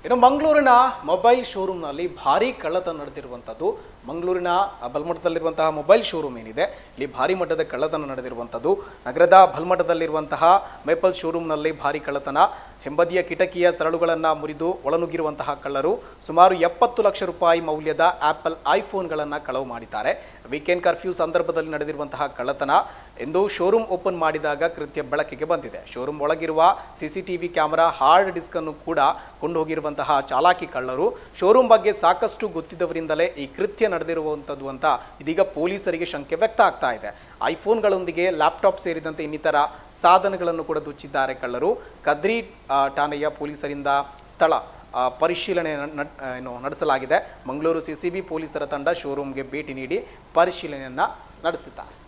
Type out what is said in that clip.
ಇನ್ನು ಮಂಗಳೂರಿನ ಮೊಬೈಲ್ ಶೋರೂಮ್ನಲ್ಲಿ ಭಾರಿ ಕಳ್ಳತನ ನಡೆದಿರುವಂಥದ್ದು ಮಂಗಳೂರಿನ ಬಲ್ಮಠದಲ್ಲಿರುವಂತಹ ಮೊಬೈಲ್ ಶೋರೂಮ್ ಏನಿದೆ ಇಲ್ಲಿ ಭಾರಿ ಮಟ್ಟದ ಕಳ್ಳತನ ನಡೆದಿರುವಂಥದ್ದು ನಗರದ ಬಲ್ಮಠದಲ್ಲಿರುವಂತಹ ಮೇಪಲ್ ಶೋರೂಮ್ನಲ್ಲಿ ಭಾರಿ ಕಳ್ಳತನ ಹಿಂಬದಿಯ ಕಿಟಕಿಯ ಸರಳುಗಳನ್ನು ಮುರಿದು ಒಳನುಗ್ಗಿರುವಂತಹ ಕಳ್ಳರು ಸುಮಾರು ಎಪ್ಪತ್ತು ಲಕ್ಷ ರೂಪಾಯಿ ಮೌಲ್ಯದ ಆಪಲ್ ಐಫೋನ್ಗಳನ್ನು ಕಳವು ಮಾಡಿದ್ದಾರೆ ವೀಕೆಂಡ್ ಕರ್ಫ್ಯೂ ಸಂದರ್ಭದಲ್ಲಿ ನಡೆದಿರುವಂತಹ ಕಳ್ಳತನ ಎಂದು ಶೋರೂಮ್ ಓಪನ್ ಮಾಡಿದಾಗ ಕೃತ್ಯ ಬೆಳಕಿಗೆ ಬಂದಿದೆ ಶೋರೂಮ್ ಒಳಗಿರುವ ಸಿಸಿಟಿವಿ ಕ್ಯಾಮೆರಾ ಹಾರ್ಡ್ ಡಿಸ್ಕ್ ಅನ್ನು ಕೂಡ ಕೊಂಡೋಗಿರುವಂತಹ ಚಾಲಾಕಿ ಕಳ್ಳರು ಶೋರೂಮ್ ಬಗ್ಗೆ ಸಾಕಷ್ಟು ಗೊತ್ತಿದ್ದವರಿಂದಲೇ ಈ ಕೃತ್ಯ ನಡೆದಿರುವಂಥದ್ದು ಅಂತ ಇದೀಗ ಪೊಲೀಸರಿಗೆ ಶಂಕೆ ವ್ಯಕ್ತ ಆಗ್ತಾ ಇದೆ ಐಫೋನ್ಗಳೊಂದಿಗೆ ಲ್ಯಾಪ್ಟಾಪ್ ಸೇರಿದಂತೆ ಇನ್ನಿತರ ಸಾಧನಗಳನ್ನು ಕೂಡ ದುಚ್ಚಿದ್ದಾರೆ ಕಳ್ಳರು ಕದ್ರಿ ಆ, ಠಾಣೆಯ ಪೊಲೀಸರಿಂದ ಸ್ಥಳ ಆ, ಪರಿಶೀಲನೆ ನ- ನ- ಏನು ನಡೆಸಲಾಗಿದೆ ಮಂಗಳೂರು ಸಿಸಿಬಿ ಪೊಲೀಸರ ತಂಡ ಶೋರೂಮ್ಗೆ ಭೇಟಿ ನೀಡಿ ಪರಿಶೀಲನೆಯನ್ನ ನಡೆಸಿದ್ದಾರೆ